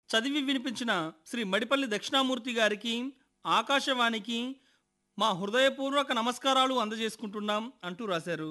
చదివి వినిపించిన శ్రీ మడిపల్లి దక్షిణామూర్తి గారికి ఆకాశవాణికి మా హృదయపూర్వక నమస్కారాలు అందజేసుకుంటున్నాం అంటూ రాశారు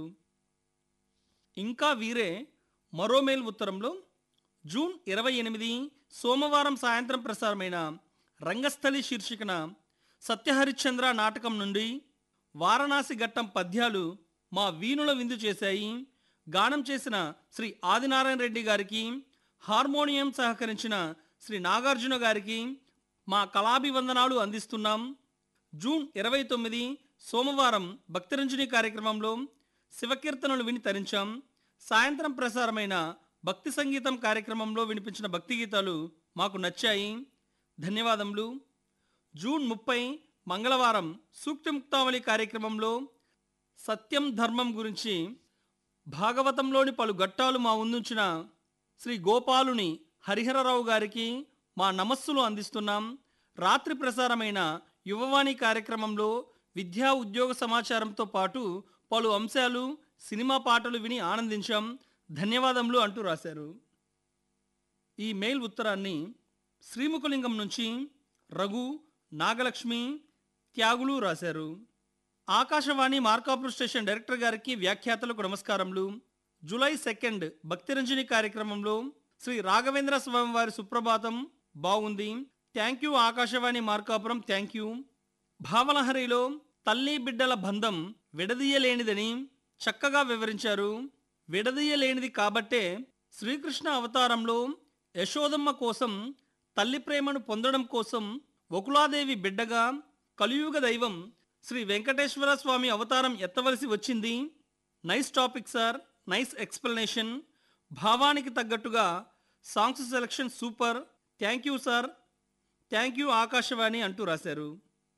ఇంకా వీరే మరో మెయిల్ ఉత్తరంలో జూన్ ఇరవై ఎనిమిది సోమవారం సాయంత్రం ప్రసారమైన రంగస్థలి శీర్షికన సత్యహరిశ్చంద్ర నాటకం నుండి వారణాసి ఘట్టం పద్యాలు మా వీణుల విందు చేశాయి గానం చేసిన శ్రీ ఆదినారాయణ రెడ్డి గారికి హార్మోనియం సహకరించిన శ్రీ నాగార్జున గారికి మా కళాభివందనాలు అందిస్తున్నాం జూన్ ఇరవై తొమ్మిది సోమవారం భక్తిరంజని కార్యక్రమంలో శివకీర్తనలు విని తరించాం సాయంత్రం ప్రసారమైన భక్తి సంగీతం కార్యక్రమంలో వినిపించిన భక్తి గీతాలు మాకు నచ్చాయి ధన్యవాదములు జూన్ ముప్పై మంగళవారం సూక్తి ముక్తావళి కార్యక్రమంలో సత్యం ధర్మం గురించి భాగవతంలోని పలు ఘట్టాలు మా ముందుంచిన శ్రీ గోపాలుని హరిహరరావు గారికి మా నమస్సులు అందిస్తున్నాం రాత్రి ప్రసారమైన యువవాణి కార్యక్రమంలో విద్యా ఉద్యోగ సమాచారంతో పాటు పలు అంశాలు సినిమా పాటలు విని ఆనందించాం ధన్యవాదములు అంటూ రాశారు ఈ మెయిల్ ఉత్తరాన్ని శ్రీముఖలింగం నుంచి రఘు నాగలక్ష్మి త్యాగులు రాశారు ఆకాశవాణి మార్కాపురం స్టేషన్ డైరెక్టర్ గారికి వ్యాఖ్యాతలకు నమస్కారములు జూలై సెకండ్ భక్తిరంజని కార్యక్రమంలో శ్రీ రాఘవేంద్ర స్వామి వారి సుప్రభాతం బాగుంది thank you Akashvani Markapuram thank you భావలహరిలో తల్లి బిడ్డల బంధం విడదీయలేనిదని చక్కగా వివరించారు విడదీయలేనిది కాబట్టే శ్రీకృష్ణ అవతారంలో యశోదమ్మ కోసం తల్లి ప్రేమను పొందడం కోసం వకులాదేవి బిడ్డగా కలియుగ దైవం శ్రీ వెంకటేశ్వర స్వామి అవతారం ఎత్తవలసి వచ్చింది nice topic sir nice explanation భావానికి తగ్గట్టుగా songs selection super thank you sir thank you Akashvani అంటూ రాశారు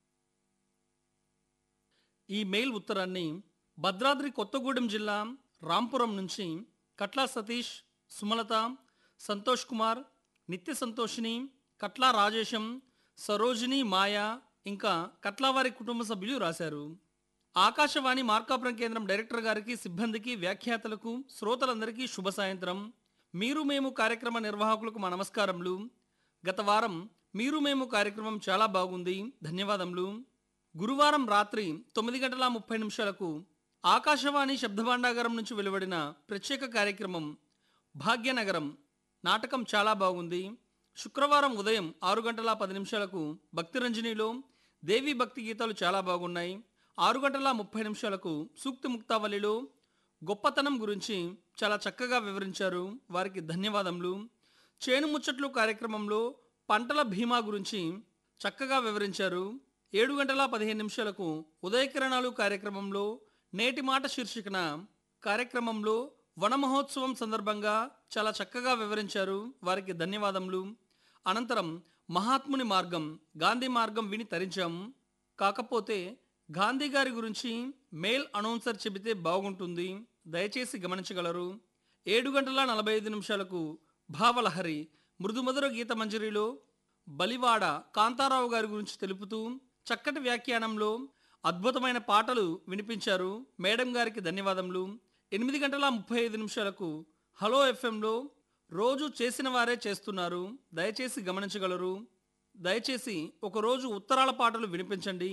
ఈ మెయిల్ ఉత్తరాన్ని భద్రాద్రి కొత్తగూడెం జిల్లా రాంపురం నుంచి కట్లా సతీష్ సుమలత సంతోష్ కుమార్ నిత్య సంతోషిని కట్లా రాజేశం సరోజిని మాయా ఇంకా కట్లావారి కుటుంబ సభ్యులు రాశారు ఆకాశవాణి మార్కాపురం కేంద్రం డైరెక్టర్ గారికి సిబ్బందికి వ్యాఖ్యాతలకు శ్రోతలందరికీ శుభ సాయంత్రం మీరు మేము కార్యక్రమ నిర్వాహకులకు మా నమస్కారములు గత వారం మీరు మేము కార్యక్రమం చాలా బాగుంది ధన్యవాదములు గురువారం రాత్రి తొమ్మిది గంటల ముప్పై నిమిషాలకు ఆకాశవాణి శబ్దభాండాగారం నుంచి వెలువడిన ప్రత్యేక కార్యక్రమం భాగ్యనగరం నాటకం చాలా బాగుంది శుక్రవారం ఉదయం ఆరు గంటల పది నిమిషాలకు భక్తిరంజనిలో దేవి భక్తి గీతాలు చాలా బాగున్నాయి ఆరు గంటల ముప్పై నిమిషాలకు సూక్తి ముక్తావళిలో గొప్పతనం గురించి చాలా చక్కగా వివరించారు వారికి ధన్యవాదములు చేను ముచ్చట్లు కార్యక్రమంలో పంటల బీమా గురించి చక్కగా వివరించారు ఏడు గంటల పదిహేను నిమిషాలకు ఉదయకిరణాలు కార్యక్రమంలో నేటి మాట శీర్షికన కార్యక్రమంలో వన మహోత్సవం సందర్భంగా చాలా చక్కగా వివరించారు వారికి ధన్యవాదములు అనంతరం మహాత్ముని మార్గం గాంధీ మార్గం విని తరించాము కాకపోతే గాంధీ గారి గురించి మెయిల్ అనౌన్సర్ చెబితే బాగుంటుంది దయచేసి గమనించగలరు ఏడు గంటల నలభై ఐదు నిమిషాలకు భావలహరి మృదుమధుర గీత మంజరిలో బలివాడ కాంతారావు గారి గురించి తెలుపుతూ చక్కటి వ్యాఖ్యానంలో అద్భుతమైన పాటలు వినిపించారు మేడం గారికి ధన్యవాదములు ఎనిమిది గంటల ముప్పై ఐదు నిమిషాలకు హలో ఎఫ్ఎంలో రోజు చేసిన వారే చేస్తున్నారు దయచేసి గమనించగలరు దయచేసి ఒకరోజు ఉత్తరాల పాటలు వినిపించండి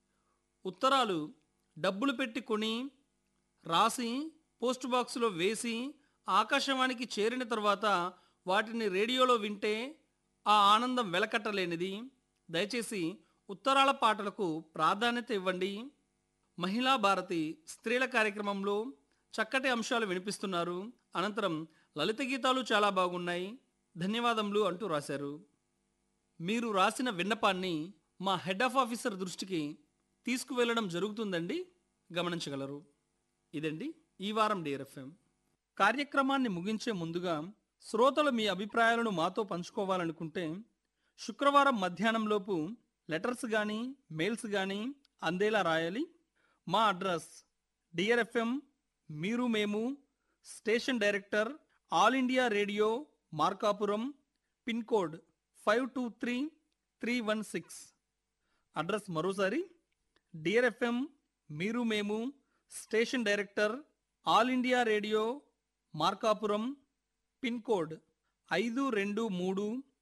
ఉత్తరాలు డబ్బులు పెట్టి కొని రాసి పోస్ట్ బాక్సులో వేసి ఆకాశవాణికి చేరిన తర్వాత వాటిని రేడియోలో వింటే ఆ ఆనందం వెలకట్టలేనిది దయచేసి ఉత్తరాల పాటలకు ప్రాధాన్యత ఇవ్వండి మహిళా భారతి స్త్రీల కార్యక్రమంలో చక్కటి అంశాలు వినిపిస్తున్నారు అనంతరం లలిత గీతాలు చాలా బాగున్నాయి ధన్యవాదములు అంటూ రాశారు మీరు రాసిన విన్నపాన్ని మా హెడ్ ఆఫ్ ఆఫీసర్ దృష్టికి తీసుకువెళ్ళడం జరుగుతుందండి గమనించగలరు ఇదండి ఈ వారం డిఆర్ఎఫ్ఎం కార్యక్రమాన్ని ముగించే ముందుగా శ్రోతలు మీ అభిప్రాయాలను మాతో పంచుకోవాలనుకుంటే శుక్రవారం మధ్యాహ్నంలోపు లెటర్స్ కానీ మెయిల్స్ కానీ అందేలా రాయాలి మా అడ్రస్ డిఆర్ఎఫ్ఎం మీరు మేము station director All India Radio Markapuram pin code five two three three one six address మరోసారి డిఆర్ఎఫ్ఎం మీరు మేము station director All India Radio Markapuram pin code ఐదు రెండు మూడు